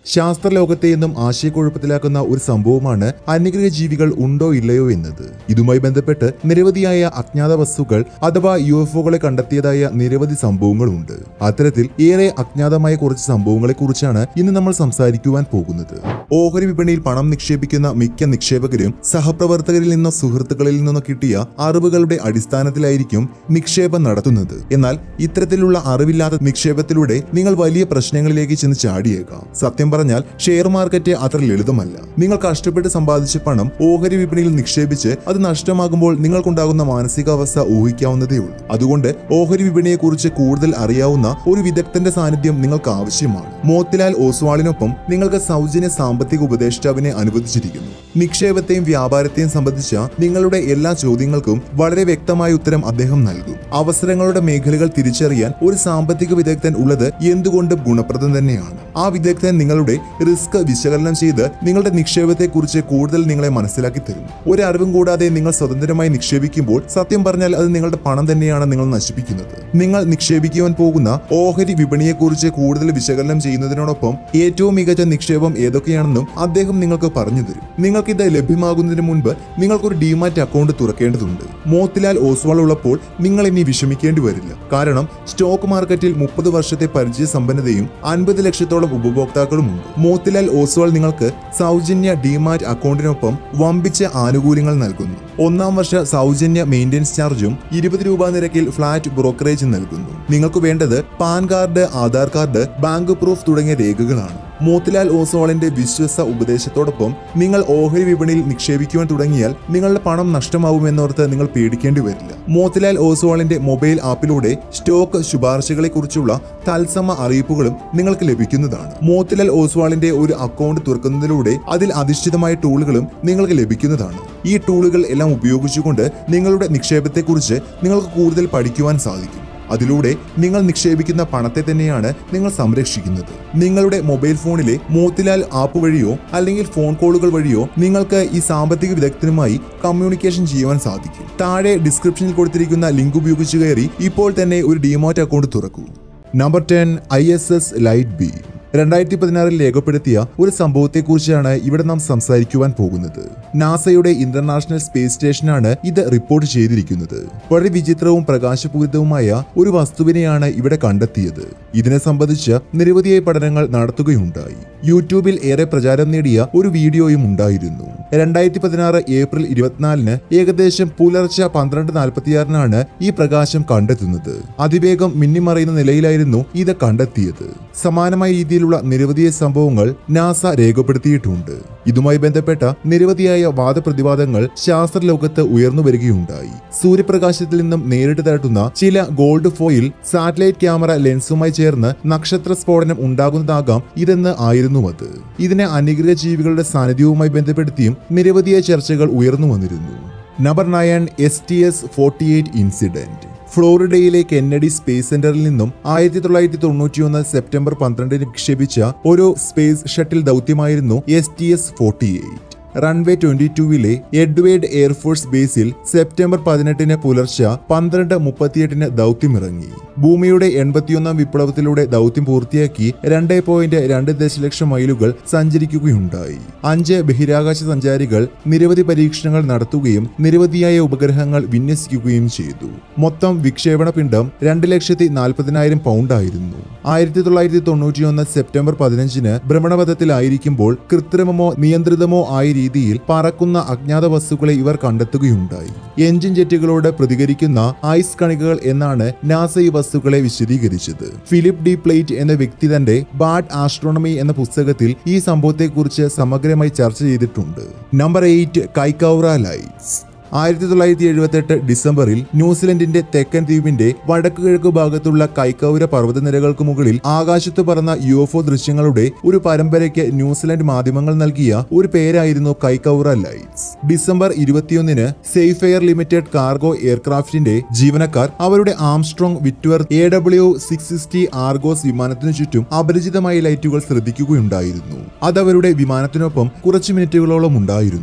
ശാസ്ത്രലോകത്തെ എന്നും ആശയക്കുഴപ്പത്തിലാക്കുന്ന ഒരു സംഭവമാണ് അന്യഗ്രഹ ജീവികൾ ഉണ്ടോ ഇല്ലയോ എന്നത് ഇതുമായി ബന്ധപ്പെട്ട് നിരവധിയായ അജ്ഞാത വസ്തുക്കൾ അഥവാ യു എഫ് ഒകളെ കണ്ടെത്തിയതായ നിരവധി സംഭവങ്ങളുണ്ട് അത്തരത്തിൽ ഏറെ അജ്ഞാതമായ കുറച്ച് സംഭവങ്ങളെ കുറിച്ചാണ് ഇന്ന് നമ്മൾ സംസാരിക്കുവാൻ പോകുന്നത് ഓഹരി വിപണിയിൽ പണം നിക്ഷേപിക്കുന്ന മിക്ക നിക്ഷേപകരും സഹപ്രവർത്തകരിൽ നിന്നോ സുഹൃത്തുക്കളിൽ നിന്നോ കിട്ടിയ അറിവുകളുടെ അടിസ്ഥാനത്തിലായിരിക്കും നിക്ഷേപം നടത്തുന്നത് എന്നാൽ ഇത്തരത്തിലുള്ള അറിവില്ലാത്ത നിക്ഷേപത്തിലൂടെ നിങ്ങൾ വലിയ പ്രശ്നങ്ങളിലേക്ക് ചെന്ന് ചാടിയേക്കാം സത്യം പറഞ്ഞാൽ ഷെയർ മാർക്കറ്റ് അത്ര ലളിതമല്ല നിങ്ങൾ കഷ്ടപ്പെട്ട് സമ്പാദിച്ച പണം ഓഹരി വിപണിയിൽ നിക്ഷേപിച്ച് അത് നഷ്ടമാകുമ്പോൾ നിങ്ങൾക്കുണ്ടാകുന്ന മാനസികാവസ്ഥ ഊഹിക്കാവുന്നതേ ഉള്ളൂ അതുകൊണ്ട് ഓഹരി വിപണിയെക്കുറിച്ച് കൂടുതൽ അറിയാവുന്ന ഒരു വിദഗ്ധന്റെ സാന്നിധ്യം നിങ്ങൾക്ക് ആവശ്യമാണ് മോത്തിലാൽ ഓസ്വാളിനൊപ്പം നിങ്ങൾക്ക് സൗജന്യ സാമ്പത്തിക ഉപദേഷ്ടാവിനെ അനുവദിച്ചിരിക്കുന്നു നിക്ഷേപത്തെയും വ്യാപാരത്തെയും സംബന്ധിച്ച നിങ്ങളുടെ എല്ലാ ചോദ്യങ്ങൾക്കും വളരെ വ്യക്തമായ ഉത്തരം അദ്ദേഹം നൽകും അവസരങ്ങളുടെ മേഖലകൾ തിരിച്ചറിയാൻ ഒരു സാമ്പത്തിക വിദഗ്ധൻ ഉള്ളത് എന്തുകൊണ്ടും ഗുണപ്രദം തന്നെയാണ് ആ വിദഗ്ധൻ നിങ്ങളുടെ റിസ്ക് വിശകലനം ചെയ്ത് നിങ്ങളുടെ നിക്ഷേപത്തെക്കുറിച്ച് കൂടുതൽ നിങ്ങളെ മനസ്സിലാക്കി തരും ഒരു അറിവും കൂടാതെ നിങ്ങൾ സ്വതന്ത്രമായി നിക്ഷേപിക്കുമ്പോൾ സത്യം പറഞ്ഞാൽ അത് നിങ്ങളുടെ പണം തന്നെയാണ് നിങ്ങൾ നശിപ്പിക്കുന്നത് നിങ്ങൾ നിക്ഷേപിക്കുവാൻ പോകുന്ന ഓഹരി വിപണിയെക്കുറിച്ച് കൂടുതൽ വിശകലനം ചെയ്യുന്നതിനോടൊപ്പം ഏറ്റവും മികച്ച നിക്ഷേപം ഏതൊക്കെയാണെന്നും അദ്ദേഹം നിങ്ങൾക്ക് പറഞ്ഞു തരും നിങ്ങൾക്കിത് ലഭ്യമാകുന്നതിന് മുൻപ് നിങ്ങൾക്കൊരു ഡിമാറ്റ് അക്കൗണ്ട് തുറക്കേണ്ടതുണ്ട് മോത്തിലാൽ ഓസ്വാൾ ഉള്ളപ്പോൾ നിങ്ങൾ ഇനി വിഷമിക്കേണ്ടി വരില്ല കാരണം സ്റ്റോക്ക് മാർക്കറ്റിൽ മുപ്പത് വർഷത്തെ പരിചയ സമ്പന്നതയും അൻപത് ലക്ഷത്തോളം ഉപഭോക്താക്കളുമുണ്ട് മോത്തിലാൽ ഓസ്വാൾ നിങ്ങൾക്ക് സൗജന്യ ഡിമാറ്റ് അക്കൗണ്ടിനൊപ്പം വമ്പിച്ച ആനുകൂല്യങ്ങൾ നൽകുന്നു ഒന്നാം വർഷ സൗജന്യ മെയിൻ്റെനൻസ് ചാർജും ഇരുപത് രൂപ നിരക്കിൽ ഫ്ലാറ്റ് ബ്രോക്കറേജ് നൽകുന്നു നിങ്ങൾക്ക് വേണ്ടത് PAN card Aadhaar card bank proof തുടങ്ങിയ രേഖകളാണ് മോത്തിലാൽ ഓസോളിന്റെ വിശ്വസ ഉപദേശത്തോടൊപ്പം നിങ്ങൾ ഓഹരി വിപണിയിൽ നിക്ഷേപിക്കുവാൻ തുടങ്ങിയാൽ നിങ്ങളുടെ പണം നഷ്ടമാവുമെന്നോർത്ത് നിങ്ങൾ പേടിക്കേണ്ടി വരില്ല മോത്തിലാൽ ഓസോളിന്റെ മൊബൈൽ ആപ്പിലൂടെ സ്റ്റോക്ക് ശുപാർശകളെ കുറിച്ചുള്ള തത്സമ അറിയിപ്പുകളും നിങ്ങൾക്ക് ലഭിക്കുന്നതാണ് മോത്തിലാൽ ഓസ്വാളിന്റെ ഒരു അക്കൗണ്ട് തുറക്കുന്നതിലൂടെ അതിൽ അധിഷ്ഠിതമായ ടൂളുകളും നിങ്ങൾക്ക് ലഭിക്കുന്നതാണ് ഈ ടൂളുകൾ എല്ലാം ഉപയോഗിച്ചുകൊണ്ട് നിങ്ങളുടെ നിക്ഷേപത്തെക്കുറിച്ച് നിങ്ങൾക്ക് കൂടുതൽ പഠിക്കുവാൻ സാധിക്കും അതിലൂടെ നിങ്ങൾ നിക്ഷേപിക്കുന്ന പണത്തെ തന്നെയാണ് നിങ്ങൾ സംരക്ഷിക്കുന്നത് നിങ്ങളുടെ മൊബൈൽ ഫോണിലെ മോത്തിലാൽ ആപ്പ് വഴിയോ അല്ലെങ്കിൽ ഫോൺ കോളുകൾ വഴിയോ നിങ്ങൾക്ക് ഈ സാമ്പത്തിക വിദഗ്ധനുമായി കമ്മ്യൂണിക്കേഷൻ ചെയ്യുവാൻ സാധിക്കും താഴെ ഡിസ്ക്രിപ്ഷനിൽ കൊടുത്തിരിക്കുന്ന ലിങ്ക് ഉപയോഗിച്ച് കയറി ഇപ്പോൾ തന്നെ ഒരു ഡിമോറ്റ് അക്കൗണ്ട് തുറക്കൂ number ten I S S light B രണ്ടായിരത്തി പതിനാറിൽ രേഖപ്പെടുത്തിയ ഒരു സംഭവത്തെക്കുറിച്ചാണ് ഇവിടെ നാം സംസാരിക്കുവാൻ പോകുന്നത് നാസയുടെ ഇന്റർനാഷണൽ സ്പേസ് സ്റ്റേഷനാണ് ഇത് റിപ്പോർട്ട് ചെയ്തിരിക്കുന്നത് വളരെ വിചിത്രവും പ്രകാശപൂരിതവുമായ ഒരു വസ്തുവിനെയാണ് ഇവിടെ കണ്ടെത്തിയത് ഇതിനെ സംബന്ധിച്ച് നിരവധിയായ പഠനങ്ങൾ നടത്തുകയുണ്ടായി യൂട്യൂബിൽ ഏറെ പ്രചാരം നേടിയ ഒരു വീഡിയോയും ഉണ്ടായിരുന്നു രണ്ടായിരത്തി പതിനാറ് ഏപ്രിൽ ഇരുപത്തിനാലിന് ഏകദേശം പുലർച്ചെ പന്ത്രണ്ട് നാൽപ്പത്തിയാറിനാണ് ഈ പ്രകാശം കണ്ടെത്തുന്നത് അതിവേഗം മിന്നിമറയുന്ന നിലയിലായിരുന്നു ഇത് കണ്ടെത്തിയത് സമാനമായ രീതിയിലുള്ള നിരവധിയായ സംഭവങ്ങൾ നാസ രേഖപ്പെടുത്തിയിട്ടുണ്ട് ഇതുമായി ബന്ധപ്പെട്ട നിരവധിയായ വാദപ്രതിവാദങ്ങൾ ശാസ്ത്രലോകത്ത് ഉയർന്നു വരികയുണ്ടായി സൂര്യപ്രകാശത്തിൽ നിന്നും നേരിട്ട് തട്ടുന്ന ചില ഗോൾഡ് ഫോയിൽ സാറ്റലൈറ്റ് ക്യാമറ ലെൻസുമായി ചേർന്ന് നക്ഷത്ര സ്ഫോടനം ഉണ്ടാകുന്നതാകാം ഇതെന്ന് ആയിരുന്നു അത് ഇതിനെ അന്യഗ്രഹ ജീവികളുടെ സാന്നിധ്യവുമായി ബന്ധപ്പെടുത്തിയും നിരവധിയായ ചർച്ചകൾ ഉയർന്നു വന്നിരുന്നു number nine S T S forty eight incident ഫ്ലോറിഡയിലെ കെന്നഡി സ്പേസ് സെന്ററിൽ നിന്നും ആയിരത്തി തൊള്ളായിരത്തി തൊണ്ണൂറ്റിയൊന്ന് സെപ്റ്റംബർ പന്ത്രണ്ടിന് വിക്ഷേപിച്ച ഒരു സ്പേസ് ഷട്ടിൽ ദൗത്യമായിരുന്നു S T S forty eight runway twenty ടൂവിലെ എഡ്വേർഡ് എയർഫോഴ്സ് ബേസിൽ സെപ്റ്റംബർ പതിനെട്ടിന് പുലർച്ചെ പന്ത്രണ്ട് മുപ്പത്തിയെട്ടിന് ദൗത്യമിറങ്ങി ഭൂമിയുടെ എൺപത്തിയൊന്നാം വിപ്ലവത്തിലൂടെ ദൗത്യം പൂർത്തിയാക്കി രണ്ട് പോയിന്റ് രണ്ട് ദശലക്ഷം മൈലുകൾ സഞ്ചരിക്കുകയുണ്ടായി അഞ്ച് ബഹിരാകാശ സഞ്ചാരികൾ നിരവധി പരീക്ഷണങ്ങൾ നടത്തുകയും നിരവധിയായ ഉപഗ്രഹങ്ങൾ വിന്യസിക്കുകയും ചെയ്തു മൊത്തം വിക്ഷേപണ പിണ്ഡം രണ്ട് ലക്ഷത്തി നാൽപ്പതിനായിരം പൗണ്ടായിരുന്നു ആയിരത്തി തൊള്ളായിരത്തി തൊണ്ണൂറ്റിയൊന്ന് സെപ്റ്റംബർ പതിനഞ്ചിന് ഭ്രമണപഥത്തിലായിരിക്കുമ്പോൾ കൃത്രിമമോ നിയന്ത്രിതമോ ആയ രീതിയിൽ പറക്കുന്ന അജ്ഞാത വസ്തുക്കളെ ഇവർ കണ്ടെത്തുകയുണ്ടായി എഞ്ചിൻ ജെറ്റുകളോട് പ്രതികരിക്കുന്ന ഐസ് കണികകൾ എന്നാണ് നാസ ഈ വസ്തുക്കളെ വിശദീകരിച്ചത് ഫിലിപ്പ് ഡി പ്ലേറ്റ് എന്ന വ്യക്തി തന്റെ ബാഡ് ആസ്ട്രോണമി എന്ന പുസ്തകത്തിൽ ഈ സംഭവത്തെക്കുറിച്ച് സമഗ്രമായി ചർച്ച ചെയ്തിട്ടുണ്ട് നമ്പർ എയ്റ്റ് കൈക്കൗറ ലൈറ്റ്സ് ആയിരത്തി തൊള്ളായിരത്തി എഴുപത്തെട്ട് ഡിസംബറിൽ ന്യൂസിലൻഡിന്റെ തെക്കൻ ദ്വീപിന്റെ വടക്കു കിഴക്ക് ഭാഗത്തുള്ള കൈക്കൗര പർവ്വതനിരകൾക്ക് മുകളിൽ ആകാശത്ത് പറന്ന യു എഫ് ഒ ദൃശ്യങ്ങളുടെ ഒരു പരമ്പരയ്ക്ക് ന്യൂസിലൻഡ് മാധ്യമങ്ങൾ നൽകിയ ഒരു പേരായിരുന്നു കൈക്കൗറ ലൈറ്റ്സ് ഡിസംബർ ഇരുപത്തിയൊന്നിന് സേഫെയർ ലിമിറ്റഡ് കാർഗോ എയർക്രാഫ്റ്റിന്റെ ജീവനക്കാർ അവരുടെ Armstrong Whitworth A W six sixty Argos വിമാനത്തിനു ചുറ്റും അപരിചിതമായ ലൈറ്റുകൾ ശ്രദ്ധിക്കുകയുണ്ടായിരുന്നു അതവരുടെ വിമാനത്തിനൊപ്പം കുറച്ചു മിനിറ്റുകളോളം ഉണ്ടായിരുന്നു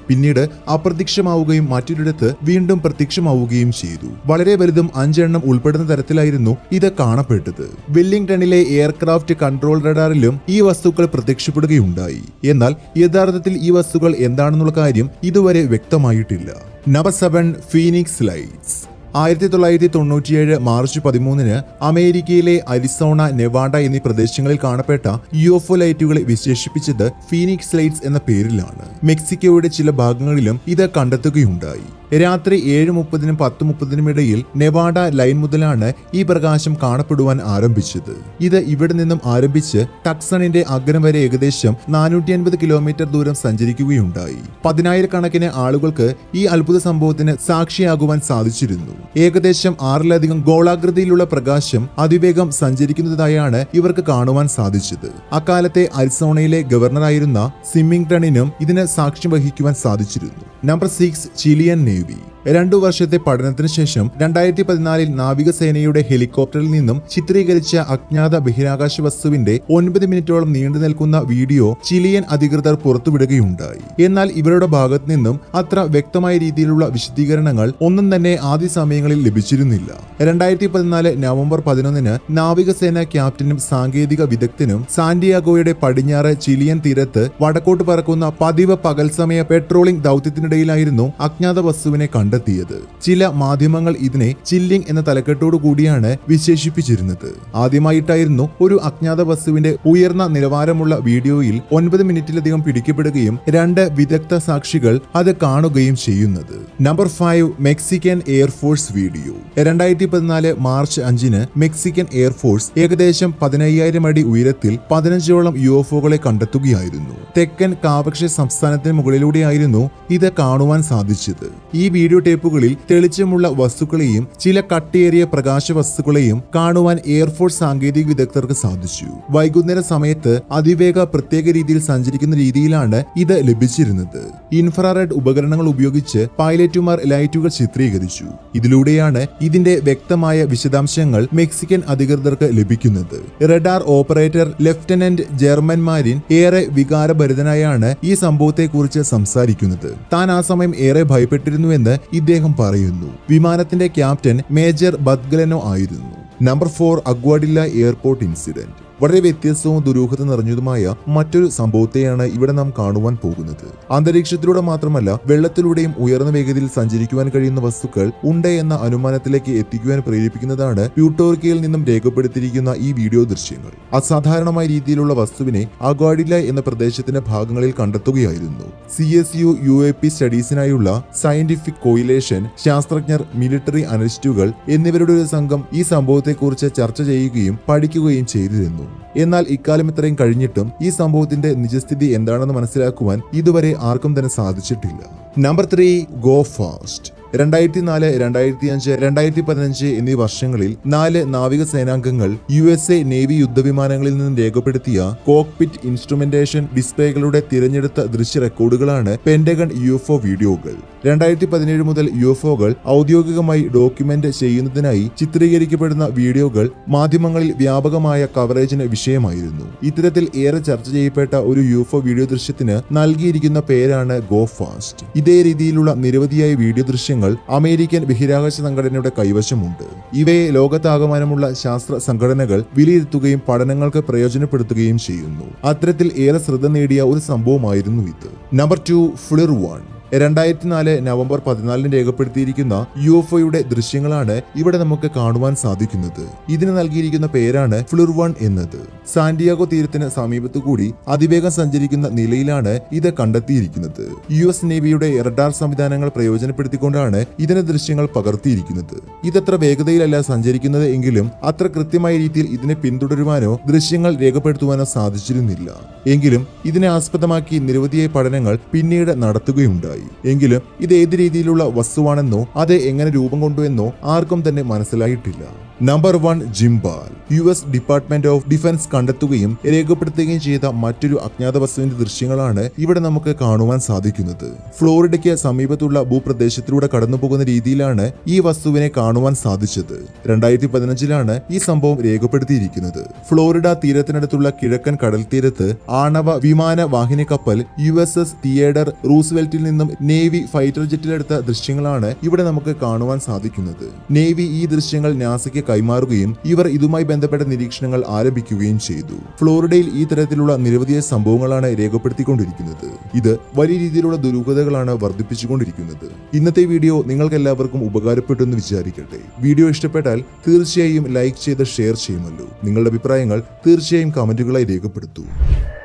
പിന്നീട് അപ്രത്യക്ഷമാവുകയും മറ്റൊരിടത്ത് വീണ്ടും പ്രത്യക്ഷമാവുകയും ചെയ്തു വളരെ വലുതും അഞ്ചെണ്ണം ഉൾപ്പെടുന്ന തരത്തിലായിരുന്നു ഇത് കാണപ്പെട്ടത് വെല്ലിംഗ്ടണിലെ എയർക്രാഫ്റ്റ് കൺട്രോൾ റഡാറിലും ഈ വസ്തുക്കൾ പ്രത്യക്ഷപ്പെടുകയുണ്ടായി എന്നാൽ യഥാർത്ഥത്തിൽ ഈ വസ്തുക്കൾ എന്താണെന്നുള്ള കാര്യം ഇതുവരെ വ്യക്തമായിട്ടില്ല നമ്പർ സെവൻ ഫീനിക്സ് ലൈറ്റ്സ് ആയിരത്തി തൊള്ളായിരത്തി തൊണ്ണൂറ്റിയേഴ് മാർച്ച് പതിമൂന്നിന് അമേരിക്കയിലെ അരിസോണ നെവാഡ എന്നീ പ്രദേശങ്ങളിൽ കാണപ്പെട്ട യുഎഫ്ഒ ലൈറ്റുകളെ വിശേഷിപ്പിച്ചത് ഫീനിക്സ് ലൈറ്റ്സ് എന്ന പേരിലാണ് മെക്സിക്കോയുടെ ചില ഭാഗങ്ങളിലും ഇത് കണ്ടെത്തുകയുണ്ടായി രാത്രി ഏഴ് മുപ്പതിനും പത്ത് മുപ്പതിനും ഇടയിൽ നെവാഡ ലൈൻ മുതലാണ് ഈ പ്രകാശം കാണപ്പെടുവാൻ ആരംഭിച്ചത് ഇത് ഇവിടെ നിന്നും ആരംഭിച്ച് ടക്സണിന്റെ അഗ്രം വരെ ഏകദേശം നാനൂറ്റി അൻപത് കിലോമീറ്റർ ദൂരം സഞ്ചരിക്കുകയുണ്ടായി പതിനായിരക്കണക്കിന് ആളുകൾക്ക് ഈ അത്ഭുത സംഭവത്തിന് സാക്ഷിയാകുവാൻ സാധിച്ചിരുന്നു ഏകദേശം ആറിലധികം ഗോളാകൃതിയിലുള്ള പ്രകാശം അതിവേഗം സഞ്ചരിക്കുന്നതായാണ് ഇവർക്ക് കാണുവാൻ സാധിച്ചത് അക്കാലത്തെ അരിസോണയിലെ ഗവർണറായിരുന്ന സിമ്മിങ്ടണിനും ഇതിന് സാക്ഷ്യം വഹിക്കുവാൻ സാധിച്ചിരുന്നു നമ്പർ സിക്സ് ചിലിയൻ നേവി രണ്ടു വർഷത്തെ പഠനത്തിന് ശേഷം രണ്ടായിരത്തി പതിനാലിൽ നാവികസേനയുടെ ഹെലികോപ്റ്ററിൽ നിന്നും ചിത്രീകരിച്ച അജ്ഞാത ബഹിരാകാശ വസ്തുവിന്റെ ഒൻപത് മിനിറ്റോളം നീണ്ടു നിൽക്കുന്ന വീഡിയോ ചിലിയൻ അധികൃതർ പുറത്തുവിടുകയുണ്ടായി എന്നാൽ ഇവരുടെ ഭാഗത്തു നിന്നും അത്ര വ്യക്തമായ രീതിയിലുള്ള വിശദീകരണങ്ങൾ ഒന്നും തന്നെ ആദ്യ സമയങ്ങളിൽ ലഭിച്ചിരുന്നില്ല രണ്ടായിരത്തി പതിനാല് നവംബർ പതിനൊന്നിന് നാവികസേന ക്യാപ്റ്റനും സാങ്കേതിക വിദഗ്ധനും സാന്റിയാഗോയുടെ പടിഞ്ഞാറ് ചിലിയൻ തീരത്ത് വടക്കോട്ട് പറക്കുന്ന പതിവ് പകൽ സമയ പെട്രോളിംഗ് ദൗത്യത്തിനിടയിലായിരുന്നു അജ്ഞാത വസ്തുവിനെ കണ്ടെത്തിയത് ചില മാധ്യമങ്ങൾ ഇതിനെ ചില്ലിംഗ് എന്ന തലക്കെട്ടോടു കൂടിയാണ് വിശേഷിപ്പിച്ചിരുന്നത് ആദ്യമായിട്ടായിരുന്നു ഒരു അജ്ഞാത വസ്തുവിന്റെ ഉയർന്ന നിലവാരമുള്ള വീഡിയോയിൽ ഒൻപത് മിനിറ്റിലധികം പിടിക്കപ്പെടുകയും രണ്ട് വിദഗ്ധ സാക്ഷികൾ അത് കാണുകയും ചെയ്യുന്നത് number five Mexican Air Force video രണ്ടായിരത്തി പതിനാല് മാർച്ച് അഞ്ചിന് മെക്സിക്കൻ എയർഫോഴ്സ് ഏകദേശം പതിനയ്യായിരം അടി ഉയരത്തിൽ പതിനഞ്ചോളം യു എഫ് ഒകളെ കണ്ടെത്തുകയായിരുന്നു തെക്കൻ കാപക്ഷ സംസ്ഥാനത്തിന് മുകളിലൂടെയായിരുന്നു ഇത് കാണുവാൻ സാധിച്ചത് ഈ വീഡിയോ ടേപ്പുകളിൽ തെളിച്ചമുള്ള വസ്തുക്കളെയും ചില കട്ടിയേറിയ പ്രകാശ വസ്തുക്കളെയും കാണുവാൻ എയർഫോഴ്സ് സാങ്കേതിക വിദഗ്ധർക്ക് സാധിച്ചു വൈകുന്നേര സമയത്ത് അതിവേഗ പ്രത്യേക രീതിയിൽ സഞ്ചരിക്കുന്ന രീതിയിലാണ് ഇത് ലഭിച്ചിരുന്നത് ഇൻഫ്രാറെഡ് ഉപകരണങ്ങൾ ഉപയോഗിച്ച് പൈലറ്റുമാർ ലൈറ്റുകൾ ചിത്രീകരിച്ചു ഇതിലൂടെയാണ് ഇതിന്റെ വ്യക്തമായ വിശദാംശങ്ങൾ മെക്സിക്കൻ അധികൃതർക്ക് ലഭിക്കുന്നത് radar operator lieutenant German Marin ഏറെ വികാരഭരിതനായാണ് ഈ സംഭവത്തെക്കുറിച്ച് സംസാരിക്കുന്നത് താൻ ആ സമയം ഏറെ ഭയപ്പെട്ടിരുന്നുവെന്ന് ഇദ്ദേഹം പറയുന്നു വിമാനത്തിന്റെ ക്യാപ്റ്റൻ മേജർ ബദ്ഗലനോ ആയിരുന്നു number four Aguadilla airport incident വളരെ വ്യത്യസ്തവും ദുരൂഹത നിറഞ്ഞതുമായ മറ്റൊരു സംഭവത്തെയാണ് ഇവിടെ നാം കാണുവാൻ പോകുന്നത് അന്തരീക്ഷത്തിലൂടെ മാത്രമല്ല വെള്ളത്തിലൂടെയും ഉയർന്ന വേഗതയിൽ സഞ്ചരിക്കുവാൻ കഴിയുന്ന വസ്തുക്കൾ ഉണ്ട് എന്ന അനുമാനത്തിലേക്ക് എത്തിക്കുവാൻ പ്രേരിപ്പിക്കുന്നതാണ് പ്യൂട്ടോർക്കയിൽ നിന്നും രേഖപ്പെടുത്തിയിരിക്കുന്ന ഈ വീഡിയോ ദൃശ്യങ്ങൾ അസാധാരണമായ രീതിയിലുള്ള വസ്തുവിനെ അഗാഡില എന്ന പ്രദേശത്തിന്റെ ഭാഗങ്ങളിൽ കണ്ടെത്തുകയായിരുന്നു C S U U A P സ്റ്റഡീസിനായുള്ള സയന്റിഫിക് കോയിലേഷൻ ശാസ്ത്രജ്ഞർ മിലിറ്ററി അനലിസ്റ്റുകൾ എന്നിവരുടെ ഒരു സംഘം ഈ സംഭവത്തെക്കുറിച്ച് ചർച്ച ചെയ്യുകയും പഠിക്കുകയും ചെയ്തിരുന്നു എന്നാൽ ഇക്കാലം ഇത്രയും കഴിഞ്ഞിട്ടും ഈ സംഭവത്തിന്റെ നിജസ്ഥിതി എന്താണെന്ന് മനസ്സിലാക്കുവാൻ ഇതുവരെ ആർക്കും തന്നെ സാധിച്ചിട്ടില്ല നമ്പർ ത്രീ ഗോ ഫാസ്റ്റ് രണ്ടായിരത്തി നാല് രണ്ടായിരത്തി അഞ്ച് രണ്ടായിരത്തി പതിനഞ്ച് എന്നീ വർഷങ്ങളിൽ നാല് നാവിക സേനാംഗങ്ങൾ യു എസ് എ നേവി യുദ്ധവിമാനങ്ങളിൽ നിന്നും രേഖപ്പെടുത്തിയ കോക്പിറ്റ് ഇൻസ്ട്രുമെന്റേഷൻ ഡിസ്പ്ലേകളുടെ തിരഞ്ഞെടുത്ത ദൃശ്യ റെക്കോർഡുകളാണ് പെന്റഗൺ യു എഫ് ഒ വീഡിയോകൾ രണ്ടായിരത്തി പതിനേഴ് മുതൽ യു എഫ് ഒകൾ ഔദ്യോഗികമായി ഡോക്യുമെന്റ് ചെയ്യുന്നതിനായി ചിത്രീകരിക്കപ്പെടുന്ന വീഡിയോകൾ മാധ്യമങ്ങളിൽ വ്യാപകമായ കവറേജിന് വിഷയമായിരുന്നു ഇത്തരത്തിൽ ഏറെ ചർച്ച ചെയ്യപ്പെട്ട ഒരു യു എഫ് ഒ വീഡിയോ ദൃശ്യത്തിന് നൽകിയിരിക്കുന്ന പേരാണ് ഗോ ഫാസ്റ്റ് ഇതേ രീതിയിലുള്ള നിരവധിയായ വീഡിയോ ദൃശ്യങ്ങൾ അമേരിക്കൻ ബഹിരാകാശ സംഘടനയുടെ കൈവശമുണ്ട് ഇവയെ ലോകത്താകമാനമുള്ള ശാസ്ത്ര സംഘടനകൾ വിലയിരുത്തുകയും പഠനങ്ങൾക്ക് പ്രയോജനപ്പെടുത്തുകയും ചെയ്യുന്നു അത്തരത്തിൽ ഏറെ ശ്രദ്ധ നേടിയ ഒരു സംഭവമായിരുന്നു ഇത് നമ്പർ ടു ഫ്ലിർ വൺ രണ്ടായിരത്തി നാല് നവംബർ പതിനാലിന് രേഖപ്പെടുത്തിയിരിക്കുന്ന യു എഫ് ഒയുടെ ദൃശ്യങ്ങളാണ് ഇവിടെ നമുക്ക് കാണുവാൻ സാധിക്കുന്നത് ഇതിന് നൽകിയിരിക്കുന്ന പേരാണ് ഫ്ലിർ വൺ എന്നത് സാന്റിയാഗോ തീരത്തിന് സമീപത്തു കൂടി അതിവേഗം സഞ്ചരിക്കുന്ന നിലയിലാണ് ഇത് കണ്ടെത്തിയിരിക്കുന്നത് യു എസ് നേവിയുടെ റഡാർ സംവിധാനങ്ങൾ പ്രയോജനപ്പെടുത്തിക്കൊണ്ടാണ് ഇതിന്റെ ദൃശ്യങ്ങൾ പകർത്തിയിരിക്കുന്നത് ഇതത്ര വേഗതയിലല്ല സഞ്ചരിക്കുന്നത് എങ്കിലും അത്ര കൃത്യമായ രീതിയിൽ ഇതിനെ പിന്തുടരുവാനോ ദൃശ്യങ്ങൾ രേഖപ്പെടുത്തുവാനോ സാധിച്ചിരുന്നില്ല എങ്കിലും ഇതിനെ ആസ്പദമാക്കി നിരവധിയായ പഠനങ്ങൾ പിന്നീട് നടത്തുകയുണ്ടായി എങ്കിലും ഇത് ഏത് രീതിയിലുള്ള വസ്തുവാണെന്നോ അത് എങ്ങനെ രൂപം കൊണ്ടുവെന്നോ ആർക്കും തന്നെ മനസ്സിലായിട്ടില്ല number one gimbal U S department of defence കണ്ടെത്തുകയും രേഖപ്പെടുത്തുകയും ചെയ്ത മറ്റൊരു അജ്ഞാത വസ്തുവിന്റെ ദൃശ്യങ്ങളാണ് ഇവിടെ നമുക്ക് കാണുവാൻ സാധിക്കുന്നത് ഫ്ലോറിഡയ്ക്ക് സമീപത്തുള്ള ഭൂപ്രദേശത്തിലൂടെ കടന്നുപോകുന്ന രീതിയിലാണ് ഈ വസ്തുവിനെ കാണുവാൻ സാധിച്ചത് രണ്ടായിരത്തി പതിനഞ്ചിലാണ് ഈ സംഭവം രേഖപ്പെടുത്തിയിരിക്കുന്നത് ഫ്ലോറിഡ തീരത്തിനടുത്തുള്ള കിഴക്കൻ കടൽ തീരത്ത് ആണവ വിമാന വാഹിനി കപ്പൽ യു എസ് എസ് തിയേഡർ റൂസ്വെൽറ്റിൽ നിന്നും നേവി ഫൈറ്റർ ജെറ്റിലെടുത്ത ദൃശ്യങ്ങളാണ് ഇവിടെ നമുക്ക് കാണുവാൻ സാധിക്കുന്നത് നേവി ഈ ദൃശ്യങ്ങൾ നാസയ്ക്ക് കൈമാറുകയും ഇവർ ഇതുമായി ബന്ധപ്പെട്ട നിരീക്ഷണങ്ങൾ ആരംഭിക്കുകയും ചെയ്തു ഫ്ലോറിഡയിൽ ഈ തരത്തിലുള്ള നിരവധിയായ സംഭവങ്ങളാണ് രേഖപ്പെടുത്തിക്കൊണ്ടിരിക്കുന്നത് ഇത് വലിയ രീതിയിലുള്ള ദുരൂഹതകളാണ് വർദ്ധിപ്പിച്ചുകൊണ്ടിരിക്കുന്നത് ഇന്നത്തെ വീഡിയോ നിങ്ങൾക്ക് എല്ലാവർക്കും ഉപകാരപ്പെട്ടു എന്ന് വിചാരിക്കട്ടെ വീഡിയോ ഇഷ്ടപ്പെട്ടാൽ തീർച്ചയായും ലൈക്ക് ചെയ്ത് ഷെയർ ചെയ്യുമല്ലോ നിങ്ങളുടെ അഭിപ്രായങ്ങൾ തീർച്ചയായും കമന്റുകളായി രേഖപ്പെടുത്തൂ